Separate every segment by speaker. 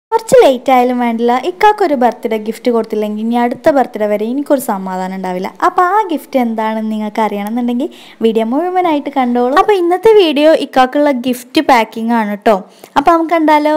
Speaker 1: കുറച്ച് ലേറ്റ് ആയാലും വേണ്ടില്ല ഇക്കാക്കൊരു ബർത്ത്ഡേ ഗിഫ്റ്റ് കൊടുത്തില്ലെങ്കിൽ ഇനി അടുത്ത ബർത്ത്ഡേ വരെ എനിക്കൊരു സമാധാനം ഉണ്ടാവില്ല അപ്പോൾ ആ ഗിഫ്റ്റ് എന്താണെന്ന് നിങ്ങൾക്ക് അറിയണമെന്നുണ്ടെങ്കിൽ വീഡിയോ മുഴുവനായിട്ട് കണ്ടോളൂ അപ്പോൾ ഇന്നത്തെ വീഡിയോ ഇക്കാക്കുള്ള ഗിഫ്റ്റ് പാക്കിംഗ് ആണ് കേട്ടോ അപ്പോൾ നമുക്ക് കണ്ടാലോ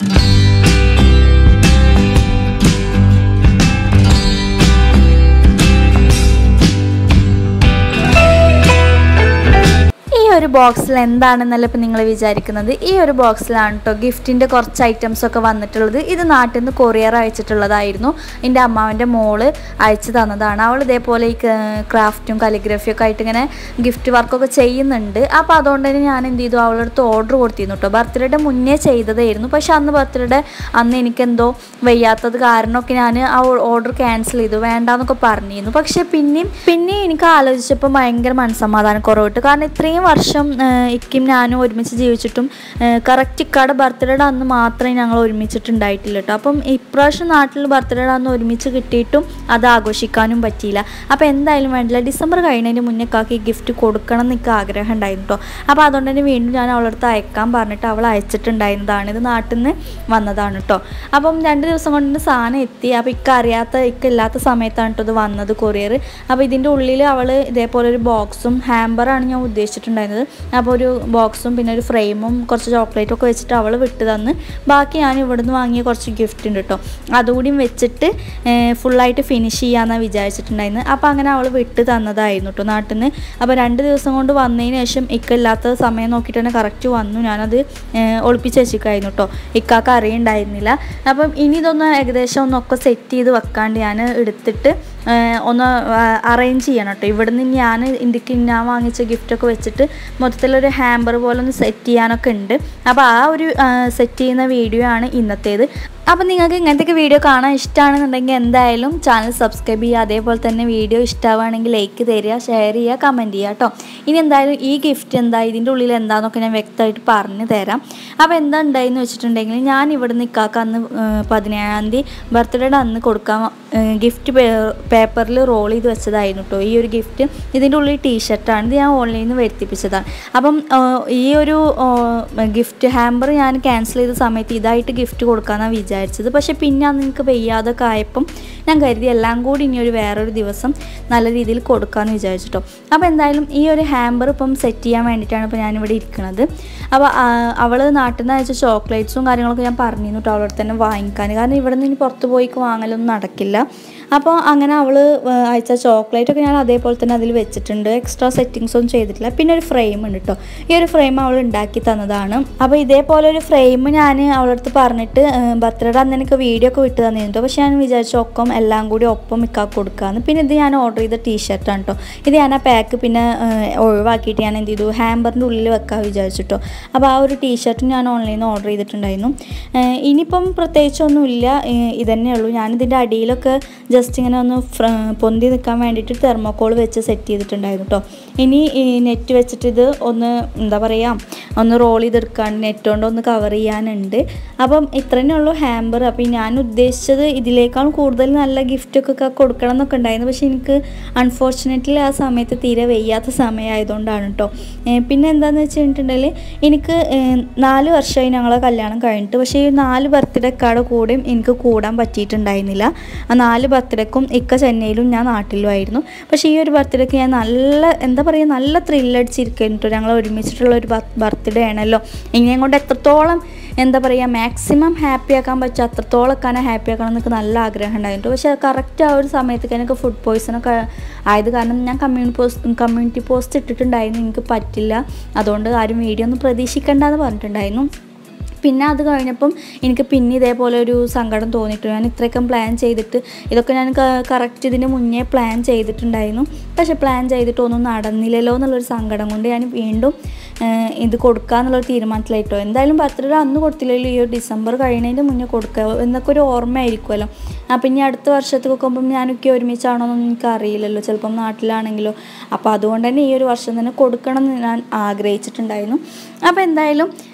Speaker 1: ഈ ഒരു ബോക്സിൽ എന്താണെന്നല്ല ഇപ്പം നിങ്ങൾ വിചാരിക്കുന്നത് ഈ ഒരു ബോക്സിലാണ് കേട്ടോ ഗിഫ്റ്റിൻ്റെ കുറച്ച് ഐറ്റംസ് ഒക്കെ വന്നിട്ടുള്ളത് ഇത് നാട്ടിൽ നിന്ന് കൊറിയർ അയച്ചിട്ടുള്ളതായിരുന്നു എൻ്റെ അമ്മാവൻ്റെ മോള് അയച്ചു തന്നതാണ് അവൾ ഇതേപോലെ ഈ ക്രാഫ്റ്റും കലിഗ്രഫിയും ഒക്കെ ആയിട്ട് ഇങ്ങനെ ഗിഫ്റ്റ് വർക്കൊക്കെ ചെയ്യുന്നുണ്ട് അപ്പോൾ അതുകൊണ്ട് തന്നെ ഞാൻ എന്ത് ചെയ്തു അവളുടെ അടുത്ത് ഓർഡർ കൊടുത്തിരുന്നു കേട്ടോ ബർത്ത്ഡേയുടെ മുന്നേ ചെയ്തതായിരുന്നു പക്ഷെ അന്ന് ബർത്ത്ഡേ അന്ന് എനിക്കെന്തോ വയ്യാത്തത് കാരണമൊക്കെ ഞാൻ ആ ഓർഡർ ക്യാൻസൽ ചെയ്തു വേണ്ടാന്നൊക്കെ പറഞ്ഞിരുന്നു പക്ഷെ പിന്നെയും പിന്നെ എനിക്ക് ആലോചിച്ചപ്പോൾ ഭയങ്കര മനസ്സമാധാനം കുറവിട്ട് കാരണം ഇത്രയും വർഷം ഏഹ്, ഇക്കും ഞാനും ഒരുമിച്ച് ജീവിച്ചിട്ടും കറക്റ്റ് ഇക്കാടെ ബർത്ത്ഡേയുടെ അന്ന് മാത്രമേ ഞങ്ങൾ ഒരുമിച്ചിട്ടുണ്ടായിട്ടില്ല കേട്ടോ അപ്പം ഇപ്രാവശ്യം നാട്ടിൽ ബർത്ത്ഡേയുടെ അന്ന് ഒരുമിച്ച് കിട്ടിയിട്ടും അത് ആഘോഷിക്കാനും പറ്റിയില്ല അപ്പോൾ എന്തായാലും വേണ്ടില്ല ഡിസംബർ കഴിയുന്നതിന് മുന്നേ കാക്ക് ഈ ഗിഫ്റ്റ് കൊടുക്കണം എന്ന് എനിക്ക് ആഗ്രഹം ഉണ്ടായിരുന്നു കേട്ടോ അപ്പോൾ അതുകൊണ്ട് തന്നെ വീണ്ടും ഞാൻ അവളുടെ അടുത്ത് അയക്കാൻ പറഞ്ഞിട്ട് അവൾ അയച്ചിട്ടുണ്ടായിരുന്നതാണ് ഇത് നാട്ടിൽ നിന്ന് വന്നതാണ് കേട്ടോ അപ്പം രണ്ട് ദിവസം കൊണ്ട് തന്നെ സാധനം എത്തി അപ്പോൾ ഇക്ക അറിയാത്ത ഇക്ക ഇല്ലാത്ത സമയത്താണ് കേട്ടോ ഇത് വന്നത് കൊറിയർ അപ്പോൾ ഇതിൻ്റെ ഉള്ളിൽ അവൾ ഇതേപോലെ ഒരു ബോക്സും ഹാമ്പറാണ് ഞാൻ ഉദ്ദേശിച്ചിട്ടുണ്ടായിരുന്നത് അപ്പോൾ ഒരു ബോക്സും പിന്നെ ഒരു ഫ്രെയിമും കുറച്ച് ചോക്ലേറ്റും ഒക്കെ വെച്ചിട്ട് അവൾ വിട്ട് തന്ന് ബാക്കി ഞാൻ ഇവിടുന്ന് വാങ്ങിയ കുറച്ച് ഗിഫ്റ്റ് ഉണ്ട് കേട്ടോ അതുകൂടിയും വെച്ചിട്ട് ഫുള്ളായിട്ട് ഫിനിഷ് ചെയ്യാമെന്നാണ് വിചാരിച്ചിട്ടുണ്ടായിരുന്നത് അപ്പോൾ അങ്ങനെ അവൾ വിട്ട് തന്നതായിരുന്നു കേട്ടോ നാട്ടിൽ നിന്ന് അപ്പോൾ രണ്ട് ദിവസം കൊണ്ട് വന്നതിന് ശേഷം ഇക്ക ഇല്ലാത്ത സമയം നോക്കിയിട്ട് തന്നെ കറക്റ്റ് വന്നു ഞാനത് ഏഹ്, ഒളിപ്പിച്ച് വെച്ചിരിക്കായിരുന്നു കേട്ടോ ഇക്കാക്ക് അറിയണ്ടായിരുന്നില്ല അപ്പം ഇനി ഇതൊന്ന് ഏകദേശം ഒന്നൊക്കെ സെറ്റ് ചെയ്ത് വെക്കാണ്ട് ഞാൻ എടുത്തിട്ട് ഏഹ്, ഒന്ന് അറേഞ്ച് ചെയ്യണം കേട്ടോ ഇവിടുന്ന് ഞാൻ ഇന്ത്യക്ക് ഞാൻ വാങ്ങിച്ച ഗിഫ്റ്റൊക്കെ വെച്ചിട്ട് മൊത്തത്തിലൊരു ഹാമ്പർ പോലെ ഒന്ന് സെറ്റ് ചെയ്യാനൊക്കെ ഉണ്ട് അപ്പോൾ ആ ഒരു സെറ്റ് ചെയ്യുന്ന വീഡിയോ ആണ് ഇന്നത്തേത് അപ്പോൾ നിങ്ങൾക്ക് ഇങ്ങനത്തെ വീഡിയോ കാണാൻ ഇഷ്ടമാണെന്നുണ്ടെങ്കിൽ എന്തായാലും ചാനൽ സബ്സ്ക്രൈബ് ചെയ്യുക അതേപോലെ തന്നെ വീഡിയോ ഇഷ്ടമാവുകയാണെങ്കിൽ ലൈക്ക് തരിക ഷെയർ ചെയ്യുക കമൻറ്റ് ചെയ്യുക കേട്ടോ ഇനി എന്തായാലും ഈ ഗിഫ്റ്റ് എന്താ ഇതിൻ്റെ ഉള്ളിൽ എന്താണെന്നൊക്കെ ഞാൻ വ്യക്തമായിട്ട് പറഞ്ഞു തരാം അപ്പോൾ എന്താ ഉണ്ടായെന്ന് വെച്ചിട്ടുണ്ടെങ്കിൽ ഞാൻ ഇവിടെ നിൽക്കാക്ക അന്ന് ഏഹ്, പതിനേഴാം തീയതി ബർത്ത്ഡേയുടെ അന്ന് കൊടുക്കാൻ ഗിഫ്റ്റ് പേപ്പറിൽ റോൾ ചെയ്ത് വെച്ചതായിരുന്നു കേട്ടോ ഈ ഒരു ഗിഫ്റ്റ് ഇതിൻ്റെ ഉള്ളിൽ ടീഷർട്ടാണ് ഇത് ഞാൻ ഓൺലൈനിൽ നിന്ന് വരുത്തിപ്പിച്ചതാണ് അപ്പം ഏഹ്, ഈ ഒരു ഗിഫ്റ്റ് ഹാമ്പർ ഞാൻ ക്യാൻസൽ ചെയ്ത സമയത്ത് ഇതായിട്ട് ഗിഫ്റ്റ് കൊടുക്കാമെന്നാണ് വിചാരിച്ചത് പക്ഷെ പിന്നെ അന്ന് എനിക്ക് വയ്യാതൊക്കെ ആയപ്പം ഞാൻ കരുതി എല്ലാം കൂടി ഇനി ഒരു വേറൊരു ദിവസം നല്ല രീതിയിൽ കൊടുക്കാമെന്ന് വിചാരിച്ചിട്ടോ അപ്പോൾ എന്തായാലും ഈ ഒരു ഹാമ്പർ ഇപ്പം സെറ്റ് ചെയ്യാൻ വേണ്ടിയിട്ടാണ് ഇപ്പോൾ ഞാനിവിടെ ഇരിക്കുന്നത് അപ്പോൾ അവൾ നാട്ടിൽ നിന്ന് അയച്ച ചോക്ലേറ്റ്സും കാര്യങ്ങളൊക്കെ ഞാൻ പറഞ്ഞിരുന്നു കേട്ടോ അവളോട് തന്നെ വാങ്ങിക്കാൻ കാരണം ഇവിടെ നിന്ന് ഇനി പുറത്ത് പോയി വാങ്ങലൊന്നും നടക്കില്ല അപ്പോൾ അങ്ങനെ അവൾ അയച്ച ചോക്ലേറ്റ് ഒക്കെ ഞാൻ അതേപോലെ തന്നെ അതിൽ വെച്ചിട്ടുണ്ട് എക്സ്ട്രാ സെറ്റിങ്സ് ഒന്നും ചെയ്തിട്ടില്ല പിന്നെ ഒരു ഫ്രെയിം ഉണ്ട് കേട്ടോ ഈ ഒരു ഫ്രെയിം അവൾ ഉണ്ടാക്കി തന്നതാണ് അപ്പോൾ ഇതേപോലെ ഒരു ഫ്രെയിം ഞാൻ അവളടുത്ത് പറഞ്ഞിട്ട് ബർത്ത്ഡേയുടെ അന്ന് എനിക്ക് വീഡിയോ ഒക്കെ വിട്ട് തന്നിരുന്നു പക്ഷേ ഞാൻ വിചാരിച്ചു ഒപ്പം എല്ലാം കൂടി ഒപ്പം മിക്കാക്ക് കൊടുക്കാമെന്ന് പിന്നെ ഇത് ഞാൻ ഓർഡർ ചെയ്ത ടീഷർട്ടാണ് കേട്ടോ ഇത് ഞാൻ ആ പാക്ക് പിന്നെ ഏഹ്, ഒഴിവാക്കിയിട്ട് ഞാൻ എന്ത് ചെയ്തു ഹാമ്പറിൻ്റെ ഉള്ളിൽ വെക്കാൻ വിചാരിച്ചിട്ടോ അപ്പോൾ ആ ഒരു ടീഷർട്ട് ഞാൻ ഓൺലൈനിൽ നിന്ന് ഓർഡർ ചെയ്തിട്ടുണ്ടായിരുന്നു ഏഹ്, ഇനിയിപ്പം പ്രത്യേകിച്ചൊന്നുമില്ല ഏഹ്, ഇതന്നെ ഉള്ളൂ ഞാനിതിൻ്റെ അടിയിലൊക്കെ ജസ്റ്റ് ഇങ്ങനെ ഒന്ന് ഫ്ര- പൊന്തി നിൽക്കാൻ വേണ്ടിയിട്ട് തെർമോക്കോൾ വെച്ച് സെറ്റ് ചെയ്തിട്ടുണ്ടായിരുന്നു കേട്ടോ ഇനി ഈ നെറ്റ് വെച്ചിട്ട് ഇത് ഒന്ന് എന്താ പറയുക ഒന്ന് റോൾ ചെയ്തെടുക്കാണ്ട് നെറ്റ് കൊണ്ട് ഒന്ന് കവർ ചെയ്യാനുണ്ട് അപ്പം ഇത്രയേ ഉള്ളൂ ഹാമ്പർ അപ്പം ഞാൻ ഉദ്ദേശിച്ചത് ഇതിനേക്കാൾ കൂടുതൽ നല്ല ഗിഫ്റ്റൊക്കെ കൊടുക്കണം എന്നൊക്കെ ഉണ്ടായിരുന്നു പക്ഷേ എനിക്ക് അൺഫോർച്ചുനേറ്റ്ലി ആ സമയത്ത് തീരെ വയ്യാത്ത സമയമായതുകൊണ്ടാണ് കേട്ടോ ഏഹ് പിന്നെ എന്താണെന്ന് വെച്ചിട്ടുണ്ടെങ്കിൽ എനിക്ക് ഏഹ് നാല് വർഷമായി ഞങ്ങളെ കല്യാണം കഴിഞ്ഞിട്ട് പക്ഷേ ഈ നാല് ബർത്ത്ഡേക്കാടെ കൂടെയും എനിക്ക് കൂടാൻ പറ്റിയിട്ടുണ്ടായിരുന്നില്ല ആ നാല് ബർത്ത്ഡേക്കും ഇക്ക ചെന്നൈയിലും ഞാൻ നാട്ടിലുമായിരുന്നു പക്ഷേ ഈ ഒരു ബർത്ത്ഡേക്ക് ഞാൻ നല്ല എന്താ പറയുക നല്ല ത്രില്ലടിച്ചിരിക്കുന്നു കേട്ടോ ഞങ്ങൾ ഒരുമിച്ചിട്ടുള്ള ഒരു ബർത്ത്ഡേ ആണല്ലോ ഇങ്ങനെ കൊണ്ട് എത്രത്തോളം എന്താ പറയുക മാക്സിമം ഹാപ്പി ആക്കാൻ പറ്റുക അത്രത്തോളം ഒക്കെ ഹാപ്പി ആക്കണം എന്നൊക്കെ നല്ല ആഗ്രഹം ഉണ്ടായിരുന്നു പക്ഷേ കറക്റ്റ് ആ ഒരു സമയത്തേക്ക് എനിക്ക് ഫുഡ് പോയ്സണൊക്കെ ആയത് കാരണം ഞാൻ കമ്മ്യൂണിറ്റി പോസ്റ്റ് കമ്മ്യൂണിറ്റി പോസ്റ്റ് ഇട്ടിട്ടുണ്ടായിരുന്നു എനിക്ക് പറ്റില്ല അതുകൊണ്ട് ആരും വീഡിയോ ഒന്നും പ്രതീക്ഷിക്കേണ്ടെന്ന് പറഞ്ഞിട്ടുണ്ടായിരുന്നു പിന്നെ അത് കഴിഞ്ഞപ്പം എനിക്ക് പിന്നെ ഇതേപോലെ ഒരു സങ്കടം തോന്നിയിട്ടു ഞാൻ ഇത്രയൊക്കെ പ്ലാൻ ചെയ്തിട്ട് ഇതൊക്കെ ഞാൻ കറക്റ്റ് ഇതിന് മുന്നേ പ്ലാൻ ചെയ്തിട്ടുണ്ടായിരുന്നു പക്ഷെ പ്ലാൻ ചെയ്തിട്ടൊന്നും നടന്നില്ലല്ലോ എന്നുള്ളൊരു സങ്കടം കൊണ്ട് ഞാൻ വീണ്ടും ഏഹ്, ഇത് കൊടുക്കുക എന്നുള്ളൊരു തീരുമാനത്തിലായിട്ടോ എന്തായാലും ബർത്ത്ഡേ അന്ന് കൊടുത്തില്ലല്ലോ ഈ ഒരു ഡിസംബർ കഴിയുന്നതിൻ്റെ മുന്നേ കൊടുക്കുക എന്നൊക്കെ ഒരു ഓർമ്മയായിരിക്കുമല്ലോ അപ്പം ഇനി അടുത്ത വർഷത്തേക്ക് നോക്കുമ്പം ഞാനൊക്കെ ഒരുമിച്ചാണോ എന്നൊന്നും എനിക്ക് അറിയില്ലല്ലോ ചിലപ്പം നാട്ടിലാണെങ്കിലോ അപ്പോൾ അതുകൊണ്ട് തന്നെ ഈ ഒരു വർഷം തന്നെ കൊടുക്കണം എന്ന് ഞാൻ ആഗ്രഹിച്ചിട്ടുണ്ടായിരുന്നു അപ്പോൾ എന്തായാലും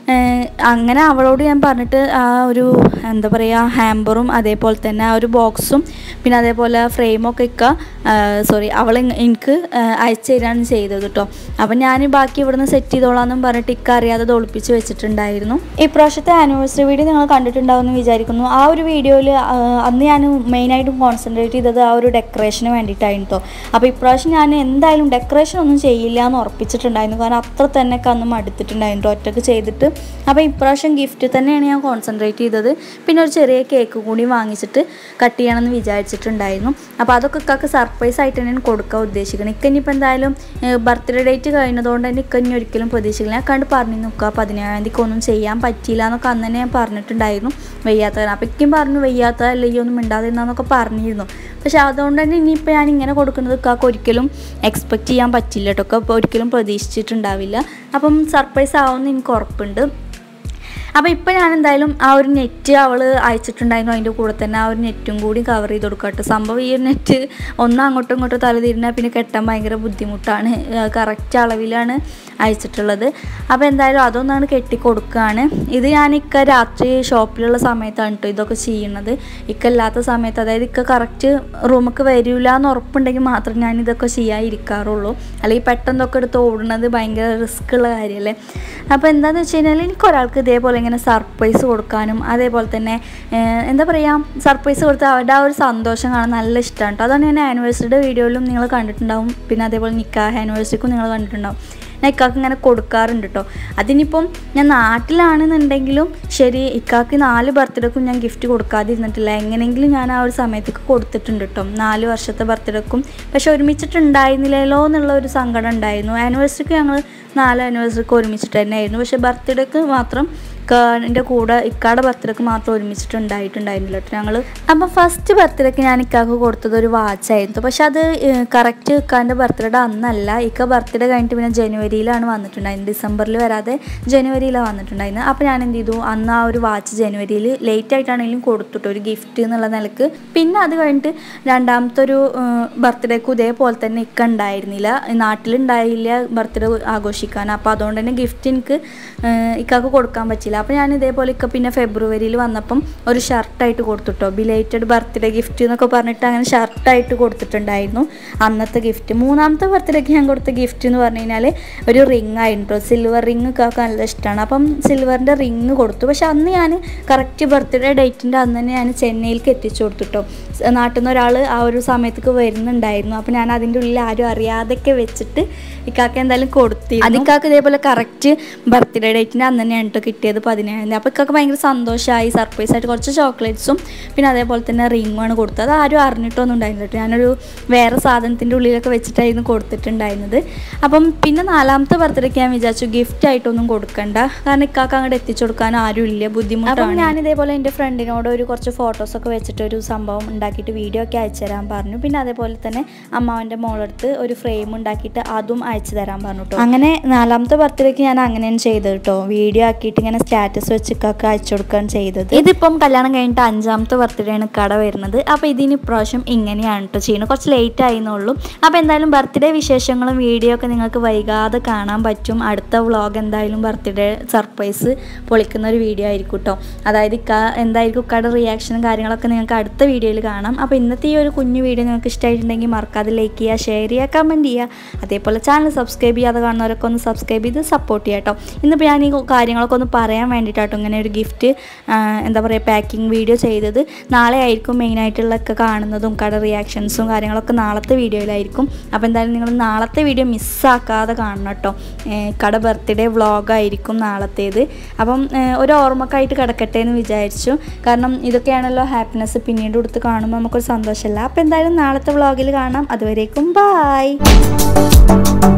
Speaker 1: ഏഹ് അങ്ങനെ അവളോട് ഞാൻ പറഞ്ഞിട്ട് ആ ഒരു എന്താ പറയുക ഹാമ്പറും അതേപോലെ തന്നെ ആ ഒരു ബോക്സും പിന്നെ അതേപോലെ ഫ്രെയിമൊക്കെ ഇക്ക സോറി അവൾ ഇങ് എനിക്ക് ഏഹ് അയച്ചു തരാണ് ചെയ്തത് കേട്ടോ അപ്പം ഞാൻ ബാക്കി ഇവിടുന്ന് സെറ്റ് ചെയ്തോളാമെന്നും പറഞ്ഞിട്ട് ഇക്ക അറിയാതെ അത് ഒളിപ്പിച്ച് വെച്ചിട്ടുണ്ടായിരുന്നു ഇപ്രാവശ്യത്തെ ആനിവേഴ്സറി വീഡിയോ നിങ്ങൾ കണ്ടിട്ടുണ്ടാവുമെന്ന് വിചാരിക്കുന്നു ആ ഒരു വീഡിയോയിൽ അന്ന് ഞാൻ മെയിനായിട്ടും കോൺസെൻട്രേറ്റ് ചെയ്തത് ആ ഒരു ഡെക്കറേഷന് വേണ്ടിയിട്ടായിരുന്നു കേട്ടോ അപ്പോൾ ഇപ്രാവശ്യം ഞാൻ എന്തായാലും ഡെക്കറേഷൻ ഒന്നും ചെയ്യില്ല എന്ന് ഉറപ്പിച്ചിട്ടുണ്ടായിരുന്നു കാരണം അത്ര തന്നെ ഒക്കെ അന്ന് മടുത്തിട്ടുണ്ടായിരുന്നു ട്ടോ ഒറ്റക്ക് ചെയ്തിട്ട് അപ്പോൾ ഇപ്രാവശ്യം ഗിഫ്റ്റ് തന്നെയാണ് ഞാൻ കോൺസെൻട്രേറ്റ് ചെയ്തത് പിന്നെ ഒരു ചെറിയ കേക്ക് കൂടി വാങ്ങിച്ചിട്ട് കട്ട് ചെയ്യണമെന്ന് വിചാരിച്ചിട്ടുണ്ടായിരുന്നു അപ്പോൾ അതൊക്കെ ഇക്കാക്ക് സർപ്രൈസ് ആയിട്ട് തന്നെയാണ് കൊടുക്കാൻ ഉദ്ദേശിക്കുന്നത് ഇക്ക ഇനിയിപ്പോൾ എന്തായാലും ബർത്ത്ഡേ ഡേറ്റ് കഴിഞ്ഞതുകൊണ്ട് തന്നെ ഇക്ക ഇനി ഒരിക്കലും പ്രതീക്ഷിക്കില്ല ഞാൻ കണ്ട് പറഞ്ഞു നിൽക്കുക പതിനേഴാം തീയതിക്ക് ഒന്നും ചെയ്യാൻ പറ്റിയില്ല എന്നൊക്കെ അന്ന് തന്നെ ഞാൻ പറഞ്ഞിട്ടുണ്ടായിരുന്നു വയ്യാത്തവർ അപ്പോൾ ഇക്കും പറഞ്ഞു വയ്യാത്തതല്ല ഈ ഒന്നും മിണ്ടാതിരുന്നൊക്കെ പറഞ്ഞിരുന്നു പക്ഷെ അതുകൊണ്ട് തന്നെ ഇനിയിപ്പോൾ ഞാൻ ഇങ്ങനെ കൊടുക്കുന്നത് ഇക്കാക്ക് ഒരിക്കലും എക്സ്പെക്റ്റ് ചെയ്യാൻ പറ്റില്ല കേട്ടോ ഒക്കെ ഒരിക്കലും പ്രതീക്ഷിച്ചിട്ടുണ്ടാവില്ല അപ്പം സർപ്രൈസ് ആവുമെന്ന് എനിക്ക് ഉറപ്പുണ്ട് അപ്പോൾ ഇപ്പോൾ ഞാൻ എന്തായാലും ആ ഒരു നെറ്റ് അവൾ അയച്ചിട്ടുണ്ടായിരുന്നു അതിൻ്റെ കൂടെ തന്നെ ആ ഒരു നെറ്റും കൂടി കവർ ചെയ്ത് കൊടുക്കട്ടെ സംഭവം ഈ ഒരു നെറ്റ് ഒന്ന് അങ്ങോട്ടും ഇങ്ങോട്ടും തലതിരിഞ്ഞാൽ പിന്നെ കെട്ടാൻ ഭയങ്കര ബുദ്ധിമുട്ടാണ് കറക്റ്റ് അളവിലാണ് അയച്ചിട്ടുള്ളത് അപ്പോൾ എന്തായാലും അതൊന്നാണ് കെട്ടി കൊടുക്കുകയാണ് ഇത് ഞാൻ ഇക്ക രാത്രി ഷോപ്പിലുള്ള സമയത്താണ് കേട്ടോ ഇതൊക്കെ ചെയ്യുന്നത് ഇക്ക ഇല്ലാത്ത സമയത്ത് അതായത് ഇക്ക കറക്റ്റ് റൂമൊക്കെ വരില്ല എന്ന് ഉറപ്പുണ്ടെങ്കിൽ മാത്രം ഞാൻ ഇതൊക്കെ ചെയ്യാതിരിക്കാറുള്ളൂ അല്ലെങ്കിൽ പെട്ടെന്നൊക്കെ എടുത്ത് ഓടുന്നത് ഭയങ്കര റിസ്ക് ഉള്ള കാര്യമല്ലേ അപ്പോൾ എന്താണെന്ന് വെച്ച് കഴിഞ്ഞാൽ എനിക്ക് ഒരാൾക്ക് ഇതേപോലെ ഇങ്ങനെ സർപ്രൈസ് കൊടുക്കാനും അതേപോലെ തന്നെ ഏഹ്, എന്താ പറയുക സർപ്രൈസ് കൊടുത്ത് അവരുടെ ആ ഒരു സന്തോഷം കാണാൻ നല്ല ഇഷ്ടമാണ് കേട്ടോ അതാണ് ഞാൻ ആനിവേഴ്സറിയുടെ വീഡിയോയിലും നിങ്ങൾ കണ്ടിട്ടുണ്ടാവും പിന്നെ അതേപോലെ നിക്കാഹ് ആനിവേഴ്സറിക്കും നിങ്ങൾ കണ്ടിട്ടുണ്ടാവും ഞാൻ ഇക്കാക്ക് ഇങ്ങനെ കൊടുക്കാറുണ്ട് കേട്ടോ അതിനിപ്പം ഞാൻ നാട്ടിലാണെന്നുണ്ടെങ്കിലും ശരി ഇക്കാക്ക് നാല് ബർത്ത്ഡേക്കും ഞാൻ ഗിഫ്റ്റ് കൊടുക്കാതിരുന്നിട്ടില്ല എങ്ങനെയെങ്കിലും ഞാൻ ആ ഒരു സമയത്തേക്ക് കൊടുത്തിട്ടുണ്ട് കേട്ടോ നാല് വർഷത്തെ ബർത്ത്ഡേക്കും പക്ഷെ ഒരുമിച്ചിട്ടുണ്ടായിരുന്നില്ലല്ലോ എന്നുള്ള ഒരു സങ്കടം ഉണ്ടായിരുന്നു ആനിവേഴ്സറിക്ക് ഞങ്ങൾ നാല് ആനിവേഴ്സറിക്ക് ഒരുമിച്ചിട്ട് തന്നെയായിരുന്നു പക്ഷെ ബർത്ത്ഡേക്ക് മാത്രം എൻ്റെ കൂടെ ഇക്കാടെ ബർത്ത്ഡേക്ക് മാത്രം ഒരുമിച്ചിട്ടുണ്ടായിട്ടുണ്ടായിരുന്നില്ല കേട്ടോ ഞങ്ങൾ അപ്പം ഫസ്റ്റ് ബർത്ത്ഡേക്ക് ഞാൻ ഇക്കാക്ക് കൊടുത്തത് ഒരു വാച്ചായിരുന്നു പക്ഷെ അത് കറക്റ്റ് ഇക്കാൻ്റെ ബർത്ത്ഡേ അന്നല്ല ഇക്ക ബർത്ത്ഡേ കഴിഞ്ഞിട്ട് പിന്നെ ജനുവരിയിലാണ് വന്നിട്ടുണ്ടായിരുന്നത് ഡിസംബറിൽ വരാതെ ജനുവരിയിലാണ് വന്നിട്ടുണ്ടായിരുന്നത് അപ്പോൾ ഞാൻ എന്ത് ചെയ്തു അന്ന് ആ ഒരു വാച്ച് ജനുവരിയിൽ ലേറ്റ് ആയിട്ടാണെങ്കിലും കൊടുത്തിട്ട് ഒരു ഗിഫ്റ്റ് എന്നുള്ള നിലക്ക് പിന്നെ അത് കഴിഞ്ഞിട്ട് രണ്ടാമത്തെ ഒരു ബർത്ത്ഡേക്ക് ഇതേപോലെ തന്നെ ഇക്ക ഉണ്ടായിരുന്നില്ല നാട്ടിലുണ്ടായില്ല ബർത്ത്ഡേ ആഘോഷിക്കാൻ അപ്പോൾ അതുകൊണ്ട് തന്നെ ഗിഫ്റ്റ് എനിക്ക് ഏഹ് ഇക്കാക്ക് കൊടുക്കാൻ പറ്റില്ല അപ്പോൾ ഞാൻ ഇതേപോലെ ഇക്ക പിന്നെ ഫെബ്രുവരിയിൽ വന്നപ്പം ഒരു ഷർട്ടായിട്ട് കൊടുത്തിട്ടോ ബിലേറ്റഡ് ബർത്ത്ഡേ ഗിഫ്റ്റ് എന്നൊക്കെ പറഞ്ഞിട്ട് അങ്ങനെ ഷർട്ടായിട്ട് കൊടുത്തിട്ടുണ്ടായിരുന്നു അന്നത്തെ ഗിഫ്റ്റ് മൂന്നാമത്തെ ബർത്ത്ഡേക്ക് ഞാൻ കൊടുത്ത ഗിഫ്റ്റ് എന്ന് പറഞ്ഞു കഴിഞ്ഞാൽ ഒരു റിങ് ആയിരുന്നു സിൽവർ റിങ് ഇക്കാക്ക് നല്ല ഇഷ്ടമാണ് അപ്പം സിൽവറിൻ്റെ റിങ് കൊടുത്തു പക്ഷെ അന്ന് ഞാൻ കറക്റ്റ് ബർത്ത്ഡേ ഡേറ്റിൻ്റെ അന്ന് തന്നെ ഞാൻ ചെന്നൈയിലേക്ക് എത്തിച്ചു കൊടുത്തിട്ടോ നാട്ടിൽ നിന്ന് ഒരാൾ ആ ഒരു സമയത്തേക്ക് വരുന്നുണ്ടായിരുന്നു അപ്പോൾ ഞാൻ അതിൻ്റെ ഉള്ളിൽ ആരും അറിയാതെയൊക്കെ വെച്ചിട്ട് ഇക്കാക്ക് എന്തായാലും കൊടുത്തിരുന്നു അത് ഇക്കാക്ക് ഇതേപോലെ കറക്റ്റ് ബർത്ത്ഡേ ഡേറ്റിൻ്റെ അന്ന് തന്നെയാണ് കേട്ടോ കിട്ടിയത് പതിനേഴാം തീയതി അപ്പോൾ ഇക്കാക്ക് ഭയങ്കര സന്തോഷമായി സർപ്രൈസ് ആയിട്ട് കുറച്ച് ചോക്ലേറ്റ്സും പിന്നെ അതേപോലെ തന്നെ റിങ്ങുമാണ് കൊടുത്തത് അത് ആരും അറിഞ്ഞിട്ടൊന്നും ഉണ്ടായിരുന്നില്ല കേട്ടോ ഞാനൊരു വേറെ സാധനത്തിൻ്റെ ഉള്ളിലൊക്കെ വെച്ചിട്ടായിരുന്നു കൊടുത്തിട്ടുണ്ടായിരുന്നത് അപ്പം പിന്നെ നാലാമത്തെ ബർത്ത്ഡേക്ക് ഞാൻ വിചാരിച്ചു ഗിഫ്റ്റ് ആയിട്ടൊന്നും കൊടുക്കണ്ട കാരണം ഇക്കാക്ക് അങ്ങോട്ട് എത്തിച്ചു കൊടുക്കാൻ ആരും ഇല്ല ബുദ്ധിമുട്ടാണ് ഞാൻ ഇതേപോലെ എൻ്റെ ഫ്രണ്ടിനോട് ഒരു കുറച്ച് ഫോട്ടോസൊക്കെ വെച്ചിട്ട് ഒരു സംഭവം ഉണ്ടാക്കിയിട്ട് വീഡിയോ ഒക്കെ അയച്ചു തരാൻ പറഞ്ഞു പിന്നെ അതേപോലെ തന്നെ അമ്മാവൻ്റെ മോളെടുത്ത് ഒരു ഫ്രെയിം ഉണ്ടാക്കിയിട്ട് അതും അയച്ചു തരാൻ പറഞ്ഞു കേട്ടോ അങ്ങനെ നാലാമത്തെ ബർത്ത്ഡേക്ക് ഞാൻ അങ്ങനെയാണ് ചെയ്തത് കേട്ടോ വീഡിയോ ആക്കിയിട്ട് ഇങ്ങനെ സ്റ്റാറ്റസ് വെച്ചിട്ടൊക്കെ അയച്ചു കൊടുക്കുകയാണ് ചെയ്തത് ഇതിപ്പം കല്യാണം കഴിഞ്ഞിട്ട് അഞ്ചാമത്തെ ബർത്ത്ഡേ ആണ് കട വരുന്നത് അപ്പോൾ ഇതിന് ഇപ്രാവശ്യം ഇങ്ങനെയാണ് കേട്ടോ ചെയ്യുന്നത് കുറച്ച് ലേറ്റ് ആയിരുന്നുള്ളൂ അപ്പോൾ എന്തായാലും ബർത്ത്ഡേ വിശേഷങ്ങളും വീഡിയോ ഒക്കെ നിങ്ങൾക്ക് വൈകാതെ കാണാൻ പറ്റും അടുത്ത വ്ളോഗ് എന്തായാലും ബർത്ത്ഡേ സർപ്രൈസ് പൊളിക്കുന്ന ഒരു വീഡിയോ ആയിരിക്കും കേട്ടോ അതായത് ഇക്ക എന്തായിരിക്കും ഇക്കയുടെ റിയാക്ഷനും കാര്യങ്ങളൊക്കെ നിങ്ങൾക്ക് അടുത്ത വീഡിയോയിൽ കാണാം അപ്പോൾ ഇന്നത്തെ ഈ ഒരു കുഞ്ഞു വീഡിയോ നിങ്ങൾക്ക് ഇഷ്ടമായിട്ടുണ്ടെങ്കിൽ മറക്കാതെ ലൈക്ക് ചെയ്യുക ഷെയർ ചെയ്യുക കമൻറ്റ് ചെയ്യുക അതേപോലെ ചാനൽ സബ്സ്ക്രൈബ് ചെയ്യാതെ കാണുന്നവരൊക്കെ ഒന്ന് സബ്സ്ക്രൈബ് ചെയ്ത് സപ്പോർട്ട് ചെയ്യാം കേട്ടോ ഇന്നിപ്പോൾ ഞാൻ ഈ കാര്യങ്ങളൊക്കെ ഒന്ന് പറയാൻ വേണ്ടിയിട്ടാട്ടോ ഇങ്ങനെ ഒരു ഗിഫ്റ്റ് എന്താ പറയുക പാക്കിംഗ് വീഡിയോ ചെയ്തത് നാളെ ആയിരിക്കും മെയിനായിട്ടുള്ളതൊക്കെ കാണുന്നതും കട റിയാക്ഷൻസും കാര്യങ്ങളൊക്കെ നാളത്തെ വീഡിയോയിലായിരിക്കും അപ്പോൾ എന്തായാലും നിങ്ങൾ നാളത്തെ വീഡിയോ മിസ്സാക്കാതെ കാണണം കേട്ടോ ഏഹ് കട ബർത്ത്ഡേ വ്ളോഗായിരിക്കും നാളത്തേത് അപ്പം ഏഹ് ഒരു ഓർമ്മക്കായിട്ട് കിടക്കട്ടെ എന്ന് വിചാരിച്ചു കാരണം ഇതൊക്കെയാണല്ലോ ഹാപ്പിനെസ് പിന്നീട് കൊടുത്ത് കാണുമ്പോൾ നമുക്കൊരു സന്തോഷമല്ല അപ്പോൾ എന്തായാലും നാളത്തെ വ്ളോഗിൽ കാണാം അതുവരേക്കും ബായ്